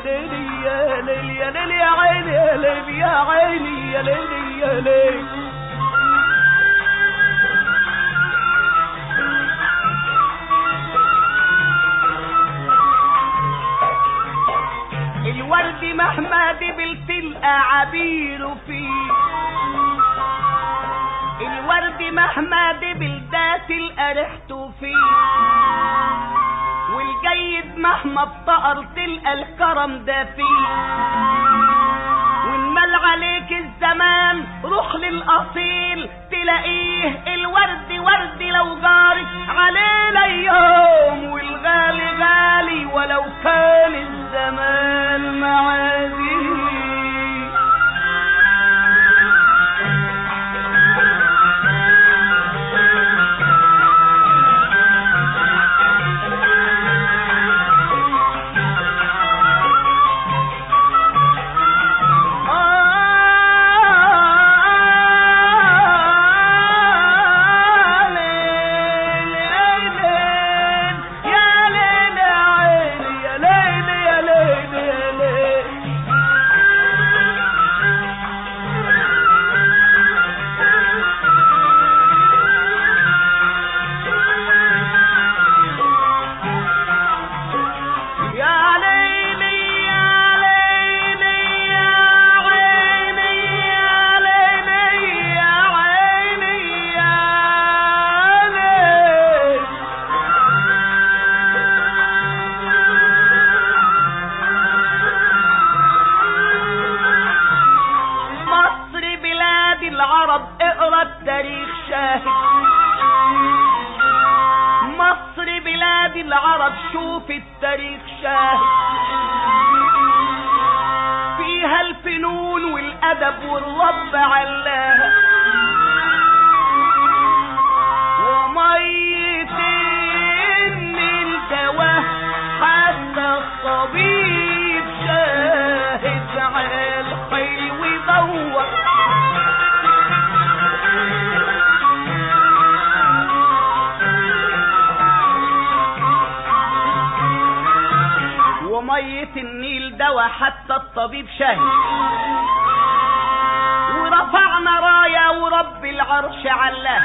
ليل يا ليل يا ليل يا عيني يا ليل يا عيني يا ليل يا ليل الورد مهما دبلت الأعابير فيه الورد مهما دبل دات الأرحت فيه والجيد مهما افتقر تلقى الكرم ده فيه وانمل عليك الزمان روح للأصيل تلاقيه الورد ورد لو جارك علينا يوم والغالي غالي ولو كان الزمان معادي يا ليلي يا ليلي يا عيني يا ليلي يا عيني يا ليل مصر بلاد العرب اقرا التاريخ شاهد مصر بلاد العرب شوف التاريخ شاهد فيها الفنون والأدب والرب علاها ومية الدواء حتى الطبيب شاهد على الخير ويدور ومية النيل دوا حتى الطبيب شاهد ورفعنا راية ورب العرش علاه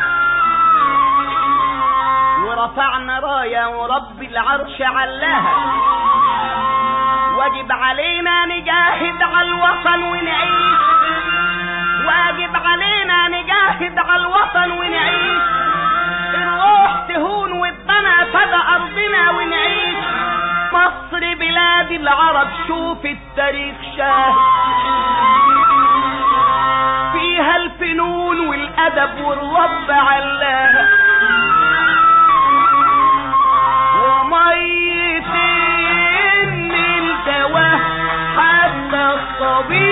ورفعنا راية ورب العرش علاها واجب علينا نجاهد على الوطن ونعيش واجب علينا نجاهد على الوطن ونعيش الروح تهون والدنا فدا أرضنا ونعيش مصر بلاد العرب شوف التاريخ شاهد فيها الفنون والأدب والرب علاها ومية الدواء حتى الطبيب